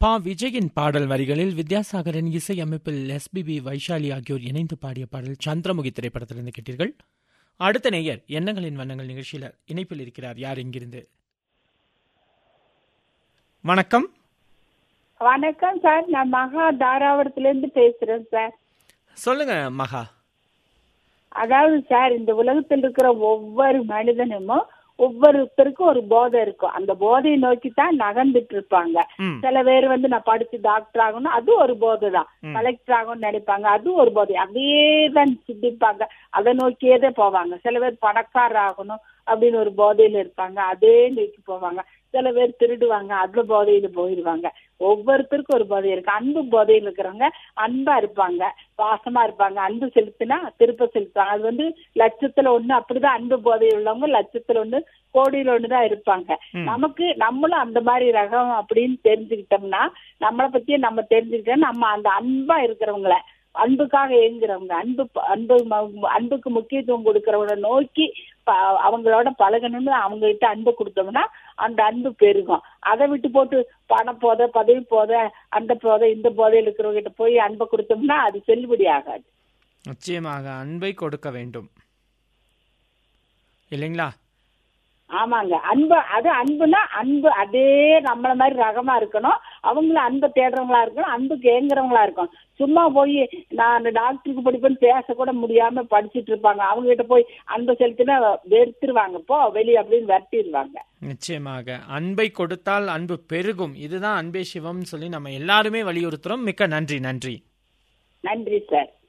பா விஜயின் பாடல் வரிகளில் வித்யாசாகரின் இசை அமைப்பில் எஸ்பிபி வைஷாலி ஆகியோர் இணைந்து பாடிய பாடல் சந்திரமுகி திரைப்படத்திலிருந்து கேட்டீர்கள் அடுத்த நேயர் எண்ணங்களின் வண்ணங்கள் நிகழ்ச்சியில் இணைப்பில் இருக்கிறார் யார் இங்கிருந்து வணக்கம் வணக்கம் சார் நான் மகா தாராபுரத்துல இருந்து பேசுறேன் சார் சொல்லுங்க மகா அதாவது சார் இந்த உலகத்தில் இருக்கிற ஒவ்வொரு மனிதனும் ஒவ்வொருத்தருக்கும் ஒரு போதை இருக்கும் அந்த போதையை நோக்கி தான் நகர்ந்துட்டு இருப்பாங்க ம் சில பேர் வந்து நான் படிச்சு டாக்டர் ஆகணும் அது ஒரு போதை தான் கலெக்டர் ஆகணும்னு நினைப்பாங்க அது ஒரு போதை அப்படியே தான் சிந்திப்பாங்க அதை நோக்கியே தான் போவாங்க சில பேர் பணக்காரர் ஆகணும் அப்படின்னு ஒரு போதையில இருப்பாங்க அதே நோக்கி போவாங்க சில பேர் திருடுவாங்க அதுல போதையில போயிடுவாங்க ஒவ்வொருத்தருக்கும் ஒரு போதை இருக்கு அன்பு போதையில் இருக்கிறவங்க அன்பா இருப்பாங்க பாசமா இருப்பாங்க அன்பு செலுத்தினா திருப்ப செலுத்துவாங்க அது வந்து லட்சத்துல ஒண்ணு அப்படிதான் அன்பு போதை உள்ளவங்க லட்சத்துல ஒண்ணு கோடியில ஒண்ணுதான் இருப்பாங்க நமக்கு நம்மளும் அந்த மாதிரி ரகம் அப்படின்னு தெரிஞ்சுக்கிட்டோம்னா நம்மளை பத்தியே நம்ம தெரிஞ்சுக்கிட்டோம் நம்ம அந்த அன்பா இருக்கிறவங்கள அன்புக்காக ஏங்குறவங்க அன்பு அன்பு ம- அன்புக்கு முக்கியத்துவம் கொடுக்கறவங்கள நோக்கி ப- அவங்களோட பழகணும்னு அவங்க கிட்ட அன்பு கொடுத்தோம்னா அந்த அன்பு பெருகும் அதை விட்டு போட்டு பண போத பதவி போத அந்த போதை இந்த போதையில் இருக்கிறவங்க கிட்ட போய் அன்பை கொடுத்தோம்னா அது செல்லுபடி ஆகாது நிச்சயமாக அன்பை கொடுக்க வேண்டும் இல்லைங்களா ஆமாங்க அன்பு அது அன்புனா அன்பு அதே நம்மள மாதிரி ரகமா இருக்கணும் அவங்களும் அன்பை தேடுறவங்களா இருக்கணும் அன்புக்கு ஏங்குறவங்களா இருக்கணும் சும்மா போய் நான் டாக்டருக்கு படிப்பேன்னு பேச கூட முடியாம படிச்சிட்டு இருப்பாங்க அவங்க கிட்ட போய் அன்பை செலுத்தினா வெறுத்துருவாங்க போ வெளியே அப்படின்னு விரட்டிடுவாங்க நிச்சயமாக அன்பை கொடுத்தால் அன்பு பெருகும் இதுதான் அன்பே சிவம் சொல்லி நம்ம எல்லாருமே வலியுறுத்துறோம் மிக்க நன்றி நன்றி நன்றி சார்